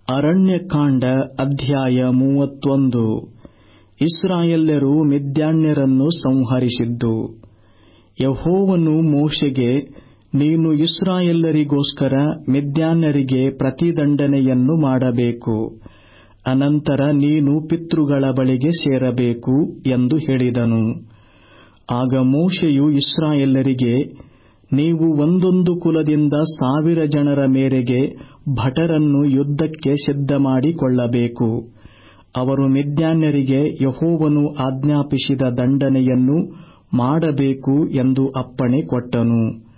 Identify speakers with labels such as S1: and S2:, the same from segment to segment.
S1: ಅರಣ್ಯಕಾಂಡ ಅಧ್ಯಾಯ ಮೂವತ್ತೊಂದು ಇಸ್ರಾಯೇಲ್ಯರು ಮಿದ್ಯಾನ್ಯರನ್ನು ಸಂಹರಿಸಿದ್ದು ಯೆಹೋವನು ಮೋಶೆಗೆ ನೀನು ಇಸ್ರಾಯೇಲ್ಯರಿಗೋಸ್ಕರ ಮಿದ್ಯಾನ್ಯರಿಗೆ ಪ್ರತಿದಂಡನೆಯನ್ನು ಮಾಡಬೇಕು ಅನಂತರ ನೀನು ಪಿತೃಗಳ ಬಳಿಗೆ ಸೇರಬೇಕು ಎಂದು ಹೇಳಿದನು ಆಗ ಮೋಶೆಯು ಇಸ್ರಾಯೇಲ್ಯರಿಗೆ ನೀವು ಒಂದೊಂದು ಕುಲದಿಂದ ಸಾವಿರ ಜನರ ಮೇರೆಗೆ ಭಟರನ್ನು ಯುದ್ಧಕ್ಕೆ ಸಿದ್ಧಮಾಡಿಕೊಳ್ಳಬೇಕು ಅವರು ಮಿದ್ಯಾನ್ಯರಿಗೆ ಯೆಹೋವನು ಆಜ್ಞಾಪಿಸಿದ ದಂಡನೆಯನ್ನು ಮಾಡಬೇಕು ಎಂದು ಅಪ್ಪಣೆ ಕೊಟ್ಟನು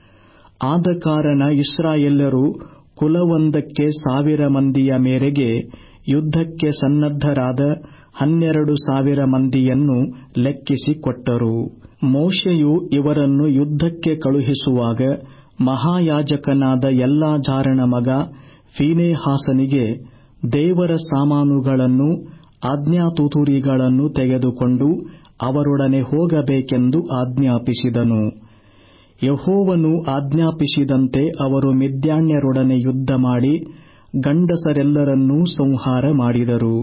S1: ಆದಕಾರಣ ಇಸ್ರಾಯೇಲ್ಯರು ಕುಲವೊಂದಕ್ಕೆ ಸಾವಿರ ಮಂದಿಯ ಮೇರೆಗೆ ಯುದ್ಧಕ್ಕೆ ಸನ್ನದ್ಧರಾದ ಹನ್ನೆರಡು ಸಾವಿರ ಮಂದಿಯನ್ನು ಲೆಕ್ಕಿಸಿ ಕೊಟ್ಟರು ಮೋಶೆಯು ಇವರನ್ನು ಯುದ್ಧಕ್ಕೆ ಕಳುಹಿಸುವಾಗ ಮಹಾಯಾಜಕನಾದ ಎಲ್ಲಾಜಾರನ ಮಗ ಫೀನೆಹಾಸನಿಗೆ ದೇವರ ಸಾಮಾನುಗಳನ್ನು ಆಜ್ಞಾತುತುರಿಗಳನ್ನು ತೆಗೆದುಕೊಂಡು ಅವರೊಡನೆ ಹೋಗಬೇಕೆಂದು ಆಜ್ಞಾಪಿಸಿದನು ಯೆಹೋವನು ಆಜ್ಞಾಪಿಸಿದಂತೆ ಅವರು ಮಿದ್ಯಾನ್ಯರೊಡನೆ ಯುದ್ಧಮಾಡಿ ಗಂಡಸರೆಲ್ಲರನ್ನೂ ಸಂಹಾರ ಮಾಡಿದರು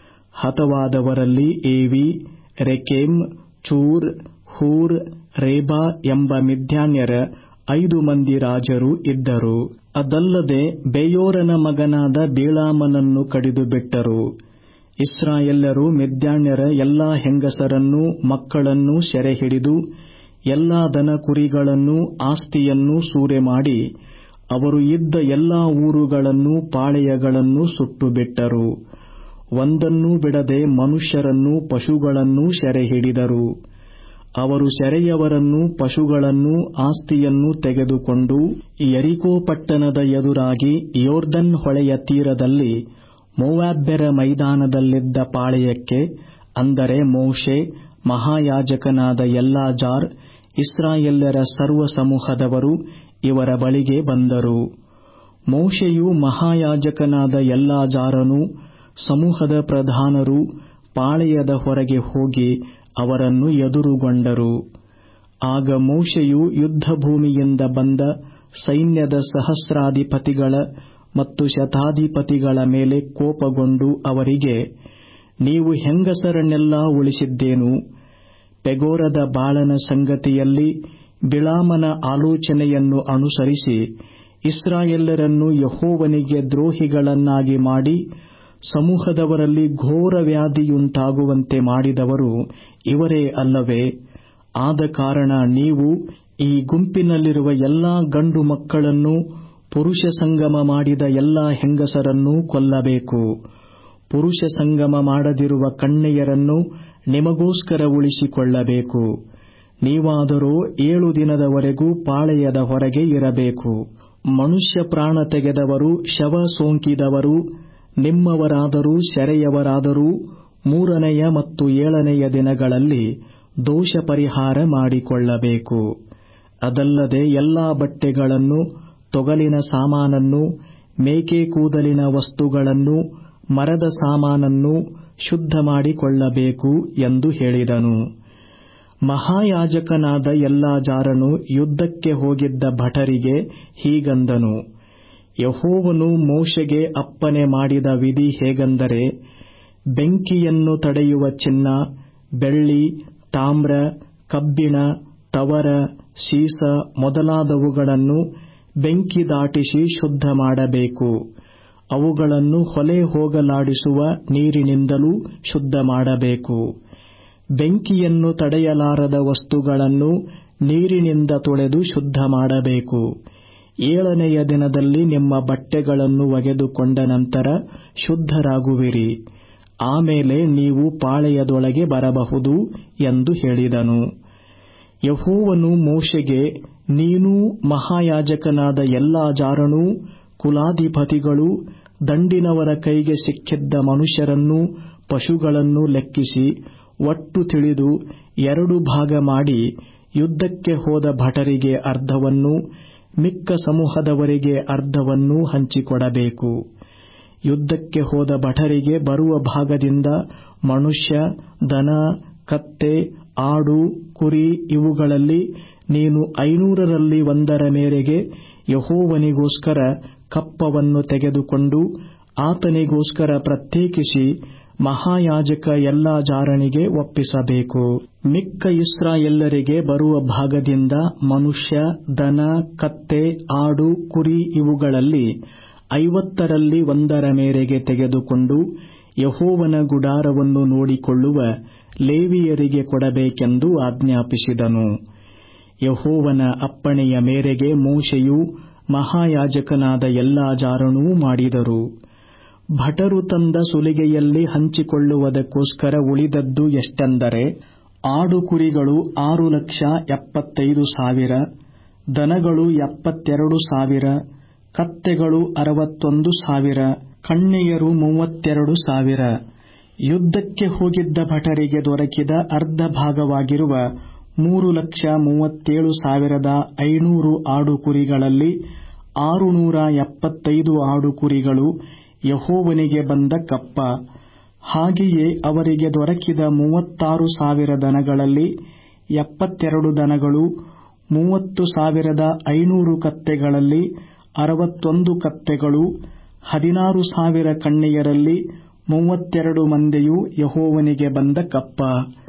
S1: ಹತವಾದವರಲ್ಲಿ ಏವಿ ರೆಕೆಮ್ ಚೂರ್ ಹೂರ್ ರೇಬಾ ಎಂಬ ಮಿದ್ಯಾನ್ಯರ ಐದು ಮಂದಿ ರಾಜರು ಇದ್ದರು ಅದಲ್ಲದೆ ಬೆಯೋರನ ಮಗನಾದ ಬೀಳಾಮನನ್ನು ಕಡಿದು ಬಿಟ್ಟರು ಇಸ್ರಾಯೇಲ್ಯರು ಮಿದ್ಯಾನ್ಯರ ಎಲ್ಲಾ ಹೆಂಗಸರನ್ನೂ ಮಕ್ಕಳನ್ನೂ ಸೆರೆಹಿಡಿದು ಎಲ್ಲಾ ದನ ಕುರಿಗಳನ್ನೂ ಆಸ್ತಿಯನ್ನೂ ಸೂರೆಮಾಡಿ ಅವರು ಇದ್ದ ಎಲ್ಲಾ ಊರುಗಳನ್ನೂ ಪಾಳೆಯಗಳನ್ನೂ ಸುಟ್ಟು ಬಿಟ್ಟರು ಒಂದನ್ನೂ ಬಿಡದೆ ಮನುಷ್ಯರನ್ನೂ ಪಶುಗಳನ್ನೂ ಸೆರೆಹಿಡಿದರು ಅವರು ಸೆರೆಯವರನ್ನೂ ಪಶುಗಳನ್ನೂ ಆಸ್ತಿಯನ್ನೂ ತೆಗೆದುಕೊಂಡು ಯರಿಕೋ ಪಟ್ಟಣದ ಎದುರಾಗಿ ಯೋರ್ದನ್ ಹೊಳೆಯ ತೀರದಲ್ಲಿ ಮೋವಾಬ್ಯರ ಮೈದಾನದಲ್ಲಿದ್ದ ಪಾಳೆಯಕ್ಕೆ ಅಂದರೆ ಮೋಶೆ ಮಹಾಯಾಜಕನಾದ ಎಲ್ಲಾಜಾರ್ ಇಸ್ರಾಯೇಲ್ಯರ ಸರ್ವ ಸಮೂಹದವರು ಇವರ ಬಳಿಗೆ ಬಂದರು ಮೋಶೆಯು ಮಹಾಯಾಜಕನಾದ ಎಲ್ಲಾಜಾರನು ಸಮೂಹದ ಪ್ರಧಾನರು ಪಾಳೆಯದ ಹೊರಗೆ ಹೋಗಿ ಅವರನ್ನು ಎದುರುಗೊಂಡರು ಆಗ ಮೋಶೆಯು ಯುದ್ಧಭೂಮಿಯಿಂದ ಬಂದ ಸೈನ್ಯದ ಸಹಸ್ರಾಧಿಪತಿಗಳ ಮತ್ತು ಶತಾಧಿಪತಿಗಳ ಮೇಲೆ ಕೋಪಗೊಂಡು ಅವರಿಗೆ ನೀವು ಹೆಂಗಸರನ್ನೆಲ್ಲಾ ಉಳಿಸಿದ್ದೇನು ಪೆಗೋರದ ಬಾಳನ ಸಂಗತಿಯಲ್ಲಿ ಬಿಳಾಮನ ಆಲೋಚನೆಯನ್ನು ಅನುಸರಿಸಿ ಇಸ್ರಾಯೇಲ್ಯರನ್ನು ಯೆಹೋವನಿಗೆ ದ್ರೋಹಿಗಳನ್ನಾಗಿ ಮಾಡಿ ಸಮೂಹದವರಲ್ಲಿ ಘೋರ ವ್ಯಾಧಿಯುಂಟಾಗುವಂತೆ ಮಾಡಿದವರು ಇವರೇ ಅಲ್ಲವೇ ಆದ ಕಾರಣ ನೀವು ಈ ಗುಂಪಿನಲ್ಲಿರುವ ಎಲ್ಲಾ ಗಂಡು ಮಕ್ಕಳನ್ನೂ ಪುರುಷ ಸಂಗಮ ಮಾಡಿದ ಎಲ್ಲಾ ಹೆಂಗಸರನ್ನೂ ಕೊಲ್ಲಬೇಕು ಪುರುಷ ಸಂಗಮ ಮಾಡದಿರುವ ಕನ್ಯೆಯರನ್ನು ನಿಮಗೋಸ್ಕರ ಉಳಿಸಿಕೊಳ್ಳಬೇಕು ನೀವಾದರೋ ಏಳು ದಿನದವರೆಗೂ ಪಾಳೆಯದ ಹೊರಗೆ ಇರಬೇಕು ಮನುಷ್ಯ ಪ್ರಾಣ ತೆಗೆದವರು ಶವ ಸೋಂಕಿದವರು ನಿಮ್ಮವರಾದರೂ ಸೆರೆಯವರಾದರೂ ಮೂರನೆಯ ಮತ್ತು ಏಳನೆಯ ದಿನಗಳಲ್ಲಿ ದೋಷ ಪರಿಹಾರ ಮಾಡಿಕೊಳ್ಳಬೇಕು ಅದಲ್ಲದೆ ಎಲ್ಲಾ ಬಟ್ಟೆಗಳನ್ನು ತೊಗಲಿನ ಸಾಮಾನನ್ನು ಮೇಕೆ ಕೂದಲಿನ ವಸ್ತುಗಳನ್ನು ಮರದ ಸಾಮಾನನ್ನು ಶುದ್ಧ ಮಾಡಿಕೊಳ್ಳಬೇಕು ಎಂದು ಹೇಳಿದನು ಮಹಾಯಾಜಕನಾದ ಎಲ್ಲಾಜಾರನು ಯುದ್ಧಕ್ಕೆ ಹೋಗಿದ್ದ ಭಟರಿಗೆ ಹೀಗಂದನು ಯಹೋವನು ಮೋಶೆಗೆ ಅಪ್ಪನೆ ಮಾಡಿದ ವಿಧಿ ಹೇಗೆಂದರೆ ಬೆಂಕಿಯನ್ನು ತಡೆಯುವ ಚಿನ್ನ ಬೆಳ್ಳಿ ತಾಮ್ರ ಕಬ್ಬಿಣ ತವರ ಸೀಸ ಮೊದಲಾದವುಗಳನ್ನು ಬೆಂಕಿ ದಾಟಿಸಿ ಶುದ್ಧ ಮಾಡಬೇಕು ಅವುಗಳನ್ನು ಹೊಲೆ ಹೋಗಲಾಡಿಸುವ ನೀರಿನಿಂದಲೂ ಶುದ್ಧ ಮಾಡಬೇಕು ಬೆಂಕಿಯನ್ನು ತಡೆಯಲಾರದ ವಸ್ತುಗಳನ್ನು ನೀರಿನಿಂದ ತೊಳೆದು ಶುದ್ಧ ಮಾಡಬೇಕು ಏಳನೆಯ ದಿನದಲ್ಲಿ ನಿಮ್ಮ ಬಟ್ಟೆಗಳನ್ನು ಒಗೆದುಕೊಂಡ ನಂತರ ಶುದ್ಧರಾಗುವಿರಿ ಆಮೇಲೆ ನೀವು ಪಾಳೆಯದೊಳಗೆ ಬರಬಹುದು ಎಂದು ಹೇಳಿದನು ಯಹೋವನು ಮೋಶೆಗೆ ನೀನೂ ಮಹಾಯಾಜಕನಾದ ಎಲ್ಲಾಜಾರನೂ ಕುಲಾಧಿಪತಿಗಳು ದಂಡಿನವರ ಕೈಗೆ ಸಿಕ್ಕಿದ್ದ ಮನುಷ್ಯರನ್ನೂ ಪಶುಗಳನ್ನೂ ಲೆಕ್ಕಿಸಿ ಒಟ್ಟು ತಿಳಿದು ಎರಡು ಭಾಗ ಮಾಡಿ ಯುದ್ಧಕ್ಕೆ ಹೋದ ಭಟರಿಗೆ ಅರ್ಧವನ್ನೂ ಮಿಕ್ಕ ಸಮೂಹದವರಿಗೆ ಅರ್ಧವನ್ನೂ ಹಂಚಿಕೊಡಬೇಕು ಯುದ್ಧಕ್ಕೆ ಹೋದ ಭಟರಿಗೆ ಬರುವ ಭಾಗದಿಂದ ಮನುಷ್ಯ ದನ ಕತ್ತೆ ಆಡು ಕುರಿ ಇವುಗಳಲ್ಲಿ ನೀನು ಐನೂರರಲ್ಲಿ ಒಂದರ ಮೇರೆಗೆ ಯಹೋವನಿಗೋಸ್ಕರ ಕಪ್ಪವನ್ನು ತೆಗೆದುಕೊಂಡು ಆತನಿಗೋಸ್ಕರ ಪ್ರತ್ಯೇಕಿಸಿ ಮಹಾಯಾಜಕ ಎಲ್ಲಾಜಾರನಿಗೆ ಒಪ್ಪಿಸಬೇಕು ಮಿಕ್ಕ ಇಸ್ರಾಯೇಲ್ಯರಿಗೆ ಬರುವ ಭಾಗದಿಂದ ಮನುಷ್ಯ ದನ ಕತ್ತೆ ಆಡು ಕುರಿ ಇವುಗಳಲ್ಲಿ ಐವತ್ತರಲ್ಲಿ ಒಂದರ ಮೇರೆಗೆ ತೆಗೆದುಕೊಂಡು ಯಹೋವನ ಗುಡಾರವನ್ನು ನೋಡಿಕೊಳ್ಳುವ ಲೇವಿಯರಿಗೆ ಕೊಡಬೇಕೆಂದು ಆಜ್ಞಾಪಿಸಿದನು ಯಹೋವನ ಅಪ್ಪಣೆಯ ಮೇರೆಗೆ ಮೋಶೆಯೂ ಮಹಾಯಾಜಕನಾದ ಎಲ್ಲಾಜಾರನೂ ಮಾಡಿದರು ಭಟರು ತಂದ ಸುಲಿಗೆಯಲ್ಲಿ ಹಂಚಿಕೊಳ್ಳುವುದಕ್ಕೋಸ್ಕರ ಉಳಿದದ್ದು ಎಷ್ಟೆಂದರೆ ಆಡು ಕುರಿಗಳು ಆರು ಲಕ್ಷ ಎಪ್ಪತ್ತೈದು ಸಾವಿರ ದನಗಳು ಎಪ್ಪತ್ತೆರಡು ಸಾವಿರ ಕತ್ತೆಗಳು ಅರವತ್ತೊಂದು ಸಾವಿರ ಕಣ್ಣೆಯರು ಮೂವತ್ತೆರಡು ಸಾವಿರ ಯುದ್ಧಕ್ಕೆ ಹೋಗಿದ್ದ ಭಟರಿಗೆ ದೊರಕಿದ ಅರ್ಧ ಭಾಗವಾಗಿರುವ ಮೂರು ಲಕ್ಷ ಮೂವತ್ತೇಳು ಸಾವಿರದ ಐನೂರು ಆಡು ಕುರಿಗಳಲ್ಲಿ ಆರುನೂರ ಎಪ್ಪತ್ತೈದು ಆಡು ಕುರಿಗಳು ಯಹೋವನಿಗೆ ಬಂದ ಕಪ್ಪ ಹಾಗೆಯೇ ಅವರಿಗೆ ದೊರಕಿದ ಮೂವತ್ತಾರು ಸಾವಿರ ದನಗಳಲ್ಲಿ ಎಪ್ಪತ್ತೆರಡು ದನಗಳು ಮೂವತ್ತು ಸಾವಿರದ ಐನೂರು ಕತ್ತೆಗಳಲ್ಲಿ ಅರವತ್ತೊಂದು ಕತ್ತೆಗಳು ಹದಿನಾರು ಸಾವಿರ ಕಣ್ಣೆಯರಲ್ಲಿ ಮೂವತ್ತೆರಡು ಮಂದೆಯೂ ಯಹೋವನಿಗೆ ಬಂದ ಕಪ್ಪ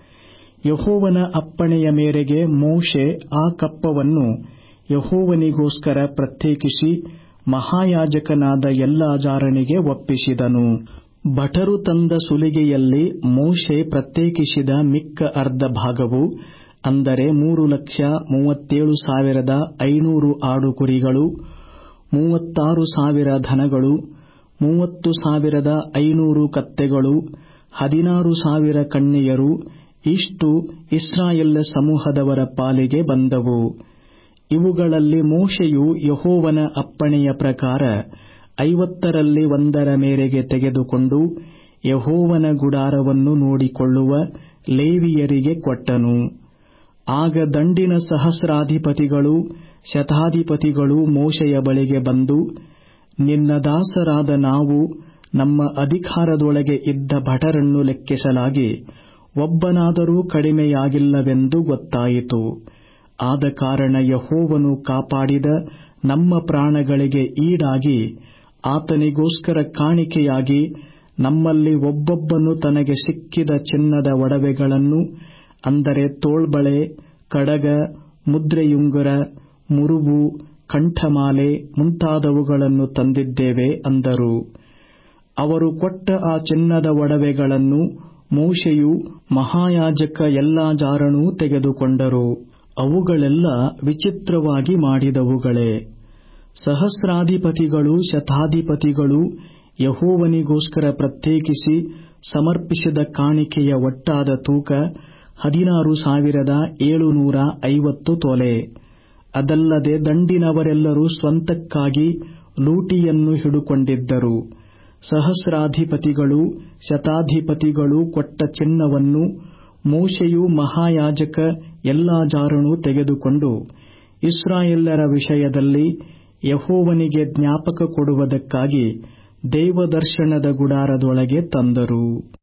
S1: ಯಹೋವನ ಅಪ್ಪಣೆಯ ಮೇರೆಗೆ ಮೋಶೆ ಆ ಕಪ್ಪವನ್ನು ಯಹೋವನಿಗೋಸ್ಕರ ಪ್ರತ್ಯೇಕಿಸಿ ಮಹಾಯಾಜಕನಾದ ಎಲ್ಲಾಜಾರನಿಗೆ ಒಪ್ಪಿಸಿದನು ಭಟರು ತಂದ ಸುಲಿಗೆಯಲ್ಲಿ ಮೋಶೆ ಪ್ರತ್ಯೇಕಿಸಿದ ಮಿಕ್ಕ ಅರ್ಧ ಭಾಗವು ಅಂದರೆ ಮೂರು ಲಕ್ಷ ಮೂವತ್ತೇಳು ಸಾವಿರದ ಐನೂರು ಆಡು ಕುರಿಗಳು ಮೂವತ್ತಾರು ಸಾವಿರ ಧನಗಳು ಮೂವತ್ತು ಸಾವಿರದ ಐನೂರು ಕತ್ತೆಗಳು ಹದಿನಾರು ಸಾವಿರ ಕನ್ಯೆಯರು ಇಷ್ಟು ಇಸ್ರಾಯೇಲ್ ಸಮೂಹದವರ ಪಾಲಿಗೆ ಬಂದವು ಇವುಗಳಲ್ಲಿ ಮೋಶೆಯು ಯಹೋವನ ಅಪ್ಪಣೆಯ ಪ್ರಕಾರ ಐವತ್ತರಲ್ಲಿ ಒಂದರ ಮೇರೆಗೆ ತೆಗೆದುಕೊಂಡು ಯಹೋವನ ಗುಡಾರವನ್ನು ನೋಡಿಕೊಳ್ಳುವ ಲೇವಿಯರಿಗೆ ಕೊಟ್ಟನು ಆಗ ದಂಡಿನ ಸಹಸ್ರಾಧಿಪತಿಗಳೂ ಶತಾಧಿಪತಿಗಳೂ ಮೋಶೆಯ ಬಳಿಗೆ ಬಂದು ನಿನ್ನ ದಾಸರಾದ ನಾವು ನಮ್ಮ ಅಧಿಕಾರದೊಳಗೆ ಇದ್ದ ಭಟರನ್ನು ಲೆಕ್ಕಿಸಲಾಗಿ ಒಬ್ಬನಾದರೂ ಕಡಿಮೆಯಾಗಿಲ್ಲವೆಂದು ಗೊತ್ತಾಯಿತು ಆದ ಕಾರಣ ಯಹೋವನು ಕಾಪಾಡಿದ ನಮ್ಮ ಪ್ರಾಣಗಳಿಗೆ ಈಡಾಗಿ ಆತನಿಗೋಸ್ಕರ ಕಾಣಿಕೆಯಾಗಿ ನಮ್ಮಲ್ಲಿ ಒಬ್ಬೊಬ್ಬನು ತನಗೆ ಸಿಕ್ಕಿದ ಚಿನ್ನದ ಒಡವೆಗಳನ್ನು ಅಂದರೆ ತೋಳ್ಬಳೆ ಕಡಗ ಮುದ್ರೆಯುಂಗುರ ಮುರುಬು ಕಂಠಮಾಲೆ ಮುಂತಾದವುಗಳನ್ನು ತಂದಿದ್ದೇವೆ ಅಂದರು ಅವರು ಕೊಟ್ಟ ಆ ಚಿನ್ನದ ಒಡವೆಗಳನ್ನು ಮೋಶೆಯೂ ಮಹಾಯಾಜಕ ಎಲ್ಲಾಜಾರನೂ ತೆಗೆದುಕೊಂಡರು ಅವುಗಳೆಲ್ಲ ವಿಚಿತ್ರವಾಗಿ ಮಾಡಿದವುಗಳೇ ಸಹಸ್ರಾಧಿಪತಿಗಳೂ ಶತಾಧಿಪತಿಗಳೂ ಯಹೋವನಿಗೋಸ್ಕರ ಪ್ರತ್ಯೇಕಿಸಿ ಸಮರ್ಪಿಸಿದ ಕಾಣಿಕೆಯ ಒಟ್ಟಾದ ತೂಕ ಹದಿನಾರು ಸಾವಿರದ ಏಳುನೂರ ಐವತ್ತು ತೊಲೆ ಅದಲ್ಲದೆ ದಂಡಿನವರೆಲ್ಲರೂ ಸ್ವಂತಕ್ಕಾಗಿ ಲೂಟಿಯನ್ನು ಹಿಡುಕೊಂಡಿದ್ದರು ಸಹಸ್ರಾಧಿಪತಿಗಳೂ ಶತಾಧಿಪತಿಗಳೂ ಕೊಟ್ಟ ಚಿನ್ನವನ್ನು ಮೋಶೆಯೂ ಮಹಾಯಾಜಕ ಎಲ್ಲಾಜಾರನೂ ತೆಗೆದುಕೊಂಡು ಇಸ್ರಾಯೇಲ್ಯರ ವಿಷಯದಲ್ಲಿ ಯಹೋವನಿಗೆ ಜ್ಞಾಪಕ ಕೊಡುವುದಕ್ಕಾಗಿ ದೇವದರ್ಶನದ ಗುಡಾರದೊಳಗೆ ತಂದರು